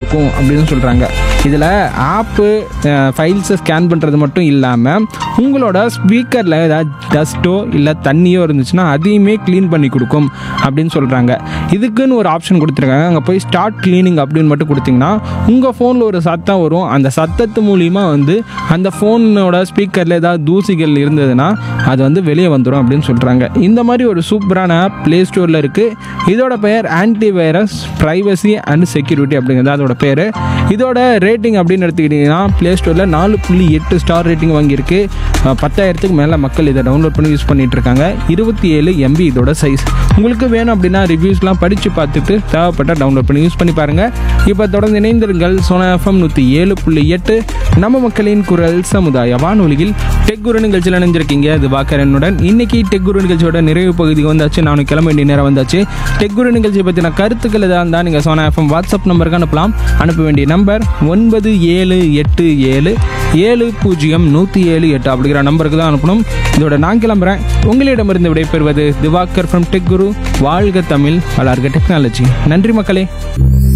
கொடுக்கும் அப்படின்னு சொல்கிறாங்க இதில் ஆப்பு ஃபைல்ஸை ஸ்கேன் பண்ணுறது மட்டும் இல்லாமல் உங்களோட ஸ்பீக்கரில் ஏதாவது டஸ்ட்டோ இல்லை தண்ணியோ இருந்துச்சுன்னா அதையுமே க்ளீன் பண்ணி கொடுக்கும் அப்படின்னு சொல்கிறாங்க இதுக்குன்னு ஒரு ஆப்ஷன் கொடுத்துருக்காங்க அங்கே போய் ஸ்டார்ட் க்ளீனிங் அப்படின்னு மட்டும் கொடுத்தீங்கன்னா உங்கள் ஃபோனில் ஒரு சத்தம் வரும் அந்த சத்தத்து மூலிமா வந்து அந்த ஃபோனோட ஸ்பீக்கரில் ஏதாவது தூசிகள் இருந்ததுன்னா அது வந்து வெளியே வந்துடும் அப்படின்னு சொல்கிறாங்க இந்த மாதிரி ஒரு சூப்பரான ஆப் ப்ளே ஸ்டோரில் இருக்குது இதோட பெயர் anti virus privacy and security அப்படிங்கிறது அதோட பேர் இதோட ரேட்டிங் அப்படின்னு எடுத்துக்கிட்டிங்கன்னா ப்ளே ஸ்டோரில் நாலு புள்ளி எட்டு ஸ்டார் ரேட்டிங் வாங்கியிருக்கு அஹ், பத்தாயிரத்துக்கு மேலே மக்கள் இதை டவுன்லோட் பண்ணி யூஸ் பண்ணிட்டு இருக்காங்க இருபத்தி ஏழு எம்பி இதோட சைஸ் உங்களுக்கு வேணும் அப்படின்னா ரிவ்யூஸ்லாம் படித்து பார்த்துட்டு தேவைப்பட்ட டவுன்லோட் பண்ணி யூஸ் பண்ணி பாருங்கள் இப்போ தொடர்ந்து இணைந்திருங்கள் சோனா எஃப்எம் நூற்றி ஏழு புள்ளி எட்டு நம்ம மக்களின் குரல் சமுதாய வானொலியில் டெக் குரு நிகழ்ச்சியில் இணைஞ்சிருக்கீங்க இது பாக்கரனுடன் இன்னைக்கு டெக் குரு நிகழ்ச்சியோட நிறைவு பகுதிக்கு வந்தாச்சு நானும் கிளம்ப வேண்டிய நேரம் வந்தாச்சு டெக் குரு நிகழ்ச்சியை பற்றின கருத்துக்கள் எதாக இருந்தால் நீங்கள் சோனா எஃப்எம் வாட்ஸ்அப் நம்பருக்கு அனுப்பலாம் அனுப்ப வேண்டிய நம்பர் ஒன்பது ஏழு எட்டு ஏழு ஏழு பூஜ்ஜியம் நூற்றி ஏழு எட்டு அப்படிங்கிற நம்பருக்கு தான் அனுப்பணும் இதோட நான் கிளம்புறேன் உங்களிடமிருந்து விடைபெறுவது திவாகர் ஃப்ரம் டெக் குரு வாழ்க தமிழ் வளர்க டெக்னாலஜி நன்றி மக்களே